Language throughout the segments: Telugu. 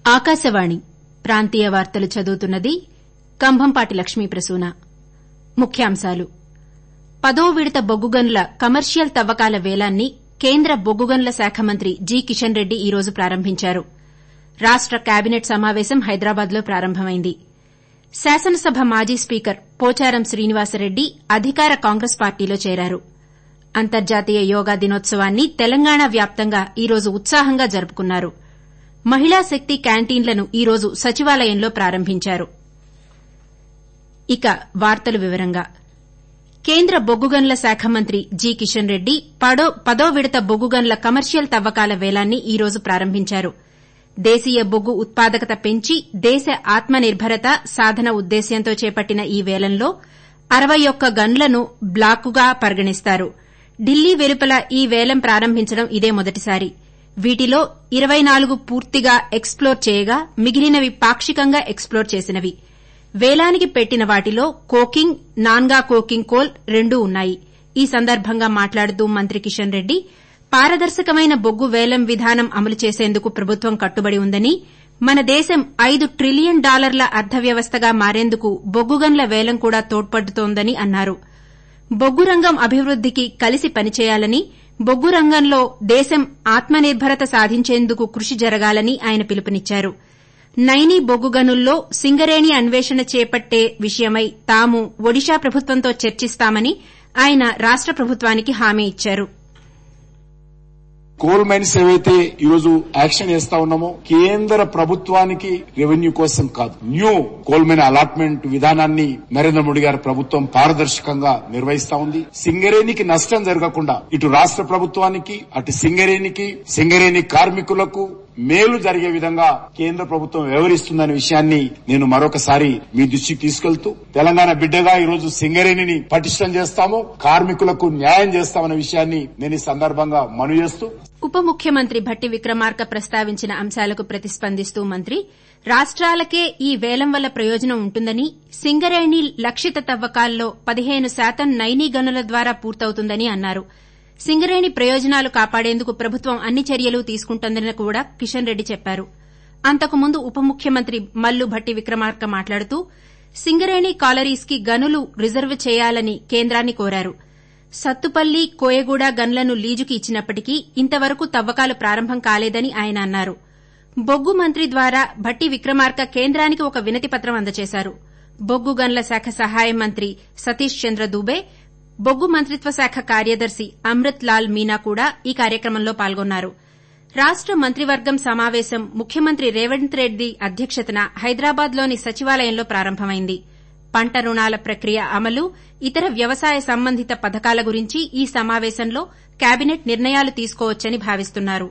ఆకాశవాణి ప్రాంతీయ వార్తలు చదువుతున్నది కంభంపాటి లక్ష్మీ ప్రసూన ముఖ్యాంశాలు పదో విడత బొగ్గుగనుల కమర్షియల్ తవ్వకాల వేలాన్ని కేంద్ర బొగ్గుగనుల శాఖ మంత్రి జి కిషన్ రెడ్డి ఈ రోజు ప్రారంభించారు రాష్ట కేబినెట్ సమావేశం హైదరాబాద్లో ప్రారంభమైంది శాసనసభ మాజీ స్పీకర్ పోచారం శ్రీనివాసరెడ్డి అధికార కాంగ్రెస్ పార్టీలో చేరారు అంతర్జాతీయ యోగా దినోత్సవాన్ని తెలంగాణ వ్యాప్తంగా ఈ రోజు ఉత్సాహంగా జరుపుకున్నారు మహిళా శక్తి క్యాంటీన్లను ఈ రోజు సచివాలయంలో ప్రారంభించారు ఇక వార్తలు వివరంగా కేంద్ర బొగ్గుగనుల శాఖ మంత్రి జి కిషన్ రెడ్డి పదో విడత బొగ్గుగనుల కమర్షియల్ తవ్వకాల వేలాన్ని ఈ రోజు ప్రారంభించారు దేశీయ బొగ్గు ఉత్పాదకత పెంచి దేశ ఆత్మ నిర్బరత సాధన ఉద్దేశ్యంతో చేపట్టిన ఈ వేలంలో అరవై ఒక్క గనులను బ్లాకుగా పరిగణిస్తారు ఢిల్లీ వెలుపల ఈ వేలం ప్రారంభించడం ఇదే మొదటిసారి వీటిలో ఇరవై నాలుగు పూర్తిగా ఎక్స్ప్లోర్ చేయగా మిగిలినవి పాక్షికంగా ఎక్స్ప్లోర్ చేసినవి వేలానికి పెట్టిన వాటిలో కోకింగ్ నాన్గా కోకింగ్ కోల్ రెండూ ఉన్నాయి ఈ సందర్భంగా మాట్లాడుతూ మంత్రి కిషన్ రెడ్డి పారదర్శకమైన బొగ్గు వేలం విధానం అమలు చేసేందుకు ప్రభుత్వం కట్టుబడి ఉందని మన దేశం ఐదు ట్రిలియన్ డాలర్ల అర్థవ్యవస్థగా మారేందుకు బొగ్గు గనుల వేలం కూడా తోడ్పడుతోందని అన్నారు బొగ్గు రంగం అభివృద్దికి కలిసి పనిచేయాలని బొగ్గు రంగంలో దేశం ఆత్మనిర్బరత సాధించేందుకు కృషి జరగాలని ఆయన పిలుపునిచ్చారు నైనీ బొగ్గు గనుల్లో సింగరేణి అన్వేషణ చేపట్టే విషయమై తాము ఒడిషా ప్రభుత్వంతో చర్చిస్తామని ఆయన రాష్ట ప్రభుత్వానికి హామీ ఇచ్చారు కోల్ మైన్స్ ఏవైతే ఈ రోజు యాక్షన్ చేస్తా ఉన్నామో కేంద్ర ప్రభుత్వానికి రెవెన్యూ కోసం కాదు న్యూ కోల్ మైన్ అలాట్మెంట్ విధానాన్ని నరేంద్ర మోడీ గారి ప్రభుత్వం పారదర్శకంగా నిర్వహిస్తా ఉంది సింగరేణికి నష్టం జరగకుండా ఇటు రాష్ట ప్రభుత్వానికి అటు సింగరేణికి సింగరేణి కార్మికులకు మేలు జరిగే విధంగా కేంద్ర ప్రభుత్వం వ్యవహరిస్తుందనే విషయాన్ని నేను మరొకసారి మీ దృష్టికి తీసుకెళ్తూ తెలంగాణ బిడ్డగా ఈ రోజు సింగరేణిని పటిష్టం చేస్తాము కార్మికులకు న్యాయం చేస్తామనే విషయాన్ని నేను ఈ సందర్భంగా మనవి చేస్తూ ఉప ముఖ్యమంత్రి భట్టి విక్రమార్క ప్రస్తావించిన అంశాలకు ప్రతిస్పందిస్తూ మంత్రి రాష్టాలకే ఈ వేలం వల్ల ప్రయోజనం ఉంటుందని సింగరేణి లక్షిత తవ్వకాల్లో పదిహేను శాతం నైనీ గనుల ద్వారా పూర్తవుతుందని అన్నారు సింగరేణి ప్రయోజనాలు కాపాడేందుకు ప్రభుత్వం అన్ని చర్యలు తీసుకుంటోందని కూడా కిషన్ రెడ్డి చెప్పారు అంతకుముందు ఉప ముఖ్యమంత్రి మల్లు భట్టి విక్రమార్క మాట్లాడుతూ సింగరేణి కాలరీస్ కి గనులు రిజర్వ్ చేయాలని కేంద్రాన్ని కోరారు సత్తుపల్లి కోయగూడ గన్లను లీజుకి ఇచ్చినప్పటికీ ఇంతవరకు తవ్వకాలు ప్రారంభం కాలేదని ఆయన అన్నారు బొగ్గు మంత్రి ద్వారా భట్టి విక్రమార్క కేంద్రానికి ఒక వినతి పత్రం అందజేశారు బొగ్గు గన్ల శాఖ సహాయ మంత్రి సతీష్ చంద్ర దూబే బొగ్గు మంత్రిత్వ శాఖ కార్యదర్శి అమృత్ లాల్ మీనా కూడా ఈ కార్యక్రమంలో పాల్గొన్నారు రాష్ట మంత్రివర్గం సమావేశం ముఖ్యమంత్రి రేవంత్ రెడ్డి అధ్యక్షతన హైదరాబాద్లోని సచివాలయంలో ప్రారంభమైంది పంట రుణాల ప్రక్రియ అమలు ఇతర వ్యవసాయ సంబంధిత పథకాల గురించి ఈ సమావేశంలో కేబినెట్ నిర్ణయాలు తీసుకోవచ్చని భావిస్తున్నారు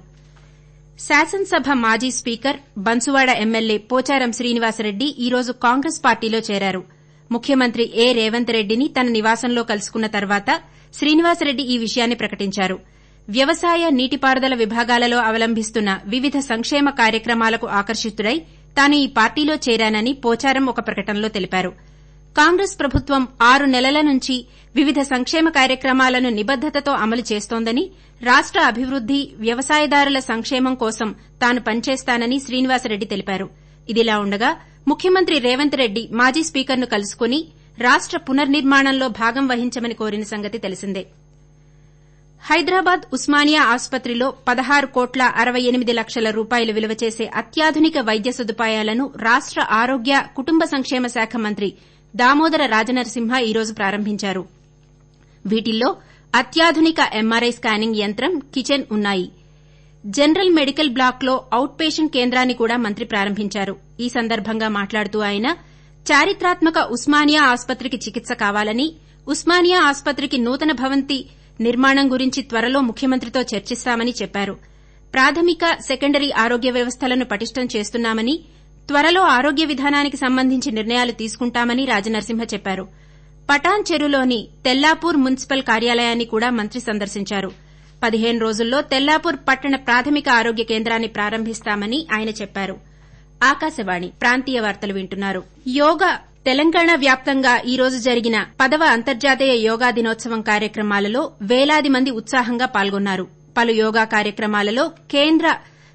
శాసనసభ మాజీ స్పీకర్ బన్సువాడ ఎమ్మెల్యే పోచారం శ్రీనివాసరెడ్డి ఈ రోజు కాంగ్రెస్ పార్టీలో చేరారు ముఖ్యమంత్రి ఏ రేవంత్ రెడ్డిని తన నివాసంలో కలుసుకున్న తర్వాత శ్రీనివాసరెడ్డి ఈ విషయాన్ని ప్రకటించారు వ్యవసాయ నీటిపారుదల విభాగాలలో అవలంబిస్తున్న వివిధ సంక్షేమ కార్యక్రమాలకు ఆకర్షితుడై తాను ఈ పార్టీలో చేరానని పోచారం ఒక ప్రకటనలో తెలిపారు కాంగ్రెస్ ప్రభుత్వం ఆరు నెలల నుంచి వివిధ సంక్షేమ కార్యక్రమాలను నిబద్దతతో అమలు చేస్తోందని రాష్ట అభివృద్ది వ్యవసాయదారుల సంక్షేమం కోసం తాను పనిచేస్తానని శ్రీనివాసరెడ్డి తెలిపారు ఇదిలా ఉండగా ముఖ్యమంత్రి రేవంత్ రెడ్డి మాజీ స్పీకర్ను కలుసుకుని రాష్ట పునర్నిర్మాణంలో భాగం వహించమని కోరిన సంగతి తెలిసిందే హైదరాబాద్ ఉస్మానియా ఆసుపత్రిలో పదహారు కోట్ల అరవై ఎనిమిది లక్షల రూపాయలు విలువ చేసే అత్యాధునిక వైద్య సదుపాయాలను రాష్ట ఆరోగ్య కుటుంబ సంక్షేమ శాఖ మంత్రి దామోదర రాజనరసింహ ఈ రోజు ప్రారంభించారు వీటిల్లో అత్యాధునిక ఎంఆర్ఐ స్కానింగ్ యంత్రం కిచెన్ ఉన్నాయి జనరల్ మెడికల్ బ్లాక్లో అవుట్ పేషెంట్ కేంద్రాన్ని కూడా మంత్రి ప్రారంభించారు ఈ సందర్భంగా మాట్లాడుతూ ఆయన చారిత్రాత్మక ఉస్మానియా ఆసుపత్రికి చికిత్స కావాలని ఉస్మానియా ఆసుపత్రికి నూతన భవంతి నిర్మాణం గురించి త్వరలో ముఖ్యమంత్రితో చర్చిస్తామని చెప్పారు ప్రాథమిక సెకండరీ ఆరోగ్య వ్యవస్థలను పటిష్టం చేస్తున్నామని త్వరలో ఆరోగ్య విధానానికి సంబంధించి నిర్ణయాలు తీసుకుంటామని రాజనరసింహ చెప్పారు పటాన్ చెరులోని తెల్లాపూర్ మున్సిపల్ కార్యాలయాన్ని కూడా మంత్రి సందర్శించారు పదిహేను రోజుల్లో తెల్లాపూర్ పట్టణ ప్రాథమిక ఆరోగ్య కేంద్రాన్ని ప్రారంభిస్తామని ఆయన చెప్పారు ఆకాశవాణి ప్రాంతీయ వార్తలు వింటున్నారు యోగా తెలంగాణ వ్యాప్తంగా ఈ రోజు జరిగిన పదవ అంతర్జాతీయ యోగా దినోత్సవం కార్యక్రమాలలో వేలాది మంది ఉత్సాహంగా పాల్గొన్నారు పలు యోగా కార్యక్రమాలలో కేంద్ర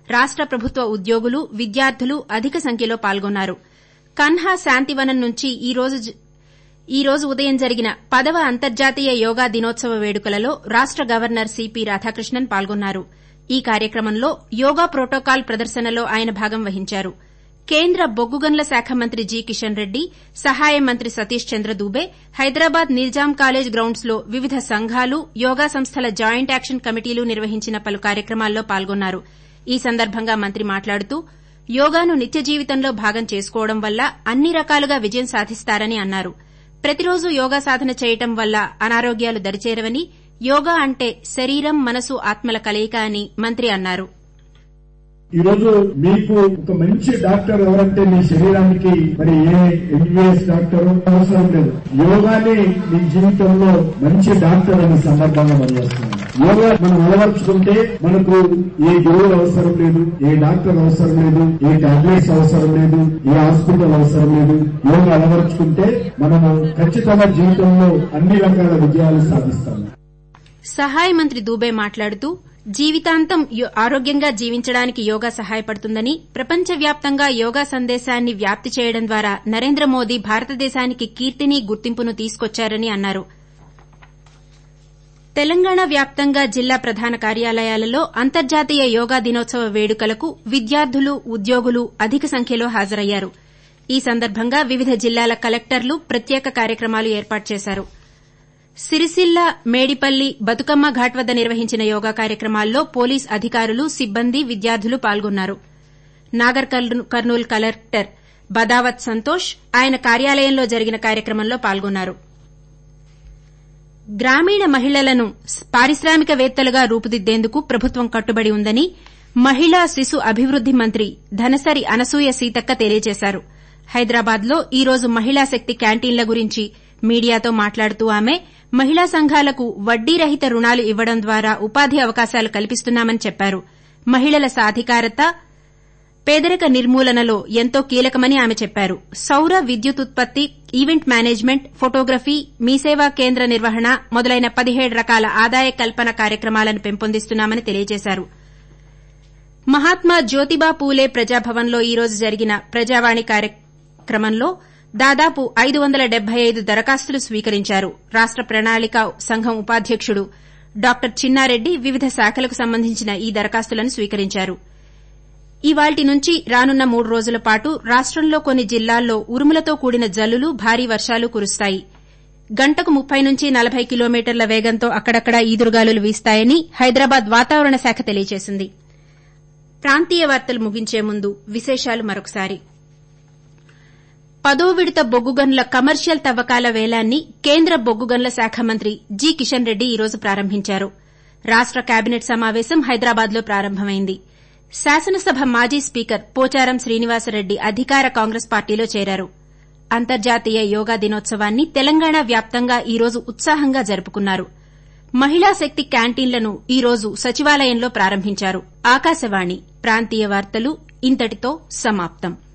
రాష్ట ప్రభుత్వ ఉద్యోగులు విద్యార్థులు అధిక సంఖ్యలో పాల్గొన్నారు కన్హా శాంతివనం నుంచి ఈ రోజు ఉదయం జరిగిన పదవ అంతర్జాతీయ యోగా దినోత్సవ వేడుకలలో రాష్ట గవర్నర్ సిపి రాధాకృష్ణన్ పాల్గొన్నారు ఈ కార్యక్రమంలో యోగా ప్రోటోకాల్ ప్రదర్శనలో ఆయన భాగం వహించారు కేంద్ర బొగ్గు గనుల శాఖ మంత్రి జి కిషన్ రెడ్డి సహాయ మంత్రి సతీష్ చంద్ర దూబే హైదరాబాద్ నిజాం కాలేజ్ గ్రౌండ్స్ లో వివిధ సంఘాలు యోగా సంస్థల జాయింట్ యాక్షన్ కమిటీలు నిర్వహించిన పలు కార్యక్రమాల్లో పాల్గొన్నారు ఈ సందర్భంగా మంత్రి మాట్లాడుతూ యోగాను నిత్య జీవితంలో భాగం చేసుకోవడం వల్ల అన్ని రకాలుగా విజయం సాధిస్తారని అన్నారు ప్రతిరోజు యోగా సాధన చేయడం వల్ల అనారోగ్యాలు దరిచేరవని యోగా అంటే శరీరం మనసు ఆత్మల కలయిక అని మంత్రి అన్నారు ఈ రోజు మీకు ఒక మంచి డాక్టర్ ఎవరంటే మీ శరీరానికి మరి ఏ ఎంబీబీఎస్ డాక్టర్ అవసరం లేదు యోగాని మీ జీవితంలో మంచి డాక్టర్ అనే సందర్భంగా పనిచేస్తున్నాం యోగా మనం అలవర్చుకుంటే మనకు ఏ గురువులు అవసరం లేదు ఏ డాక్టర్ అవసరం లేదు ఏ టాబ్లెట్స్ అవసరం లేదు ఏ హాస్పిటల్ అవసరం లేదు యోగా అలవర్చుకుంటే మనము ఖచ్చితంగా జీవితంలో అన్ని రకాల విజయాలు సాధిస్తాము సహాయ మంత్రి దూబే మాట్లాడుతూ జీవితాంతం ఆరోగ్యంగా జీవించడానికి యోగా సహాయపడుతుందని ప్రపంచవ్యాప్తంగా యోగా సందేశాన్ని వ్యాప్తి చేయడం ద్వారా నరేంద్ర మోదీ భారతదేశానికి కీర్తిని గుర్తింపును తీసుకొచ్చారని అన్నారు తెలంగాణ వ్యాప్తంగా జిల్లా ప్రధాన కార్యాలయాలలో అంతర్జాతీయ యోగా దినోత్సవ వేడుకలకు విద్యార్థులు ఉద్యోగులు అధిక సంఖ్యలో హాజరయ్యారు ఈ సందర్భంగా వివిధ జిల్లాల కలెక్టర్లు ప్రత్యేక కార్యక్రమాలు ఏర్పాటు చేశారు సిరిసిల్ల మేడిపల్లి బతుకమ్మ ఘాట్ వద్ద నిర్వహించిన యోగా కార్యక్రమాల్లో పోలీస్ అధికారులు సిబ్బంది విద్యార్థులు పాల్గొన్నారు నాగర్ కర్నూల్ కలెక్టర్ బదావత్ సంతోష్ ఆయన కార్యాలయంలో జరిగిన కార్యక్రమంలో పాల్గొన్నారు గ్రామీణ మహిళలను పారిశ్రామికవేత్తలుగా రూపుదిద్దేందుకు ప్రభుత్వం కట్టుబడి ఉందని మహిళా శిశు అభివృద్ది మంత్రి ధనసరి అనసూయ సీతక్క తెలియజేశారు హైదరాబాద్లో ఈ రోజు మహిళా శక్తి క్యాంటీన్ల గురించి మీడియాతో మాట్లాడుతూ ఆమె మహిళా సంఘాలకు వడ్డీ రహిత రుణాలు ఇవ్వడం ద్వారా ఉపాధి అవకాశాలు కల్పిస్తున్నామని చెప్పారు మహిళల సాధికారత పేదరిక నిర్మూలనలో ఎంతో కీలకమని ఆమె చెప్పారు సౌర విద్యుత్ ఉత్పత్తి ఈవెంట్ మేనేజ్మెంట్ ఫోటోగ్రఫీ మీసేవా కేంద్ర నిర్వహణ మొదలైన పదిహేడు రకాల ఆదాయ కల్పన కార్యక్రమాలను పెంపొందిస్తున్నామని తెలియజేశారు మహాత్మా జ్యోతిబా పూలే ప్రజాభవన్లో ఈ రోజు జరిగిన ప్రజావాణి కార్యక్రమంలో దాదాపు ఐదు వందల డెబ్బై ఐదు దరఖాస్తులు స్వీకరించారు రాష్ట ప్రణాళిక సంఘం ఉపాధ్యకుడు డాక్టర్ చిన్నారెడ్డి వివిధ శాఖలకు సంబంధించిన ఈ దరఖాస్తులను స్వీకరించారు ఇవాళ్టి నుంచి రానున్న మూడు రోజుల పాటు రాష్టంలో కొన్ని జిల్లాల్లో ఉరుములతో కూడిన జల్లులు భారీ వర్షాలు కురుస్తాయి గంటకు ముప్పై నుంచి నలభై కిలోమీటర్ల వేగంతో అక్కడక్కడా ఈదురుగాలులు వీస్తాయని హైదరాబాద్ వాతావరణ శాఖ తెలియజేసింది ప్రాంతీయ వార్తలు ముగించే ముందు విశేషాలు మరొకసారి పదో విడత బొగ్గు గనుల కమర్షియల్ తవ్వకాల వేలాన్ని కేంద్ర బొగ్గు గనుల శాఖ మంత్రి జి కిషన్ రెడ్డి ఈ రోజు ప్రారంభించారు రాష్ట కేబినెట్ సమావేశం హైదరాబాద్లో ప్రారంభమైంది శాసనసభ మాజీ స్పీకర్ పోచారం శ్రీనివాసరెడ్డి అధికార కాంగ్రెస్ పార్టీలో చేరారు అంతర్జాతీయ యోగా దినోత్సవాన్ని తెలంగాణ వ్యాప్తంగా ఈ రోజు ఉత్సాహంగా జరుపుకున్నారు మహిళా శక్తి క్యాంటీన్లను ఈ రోజు సచివాలయంలో ప్రారంభించారు ఆకాశవాణి ప్రాంతీయ వార్తలు ఇంతటితో సమాప్తం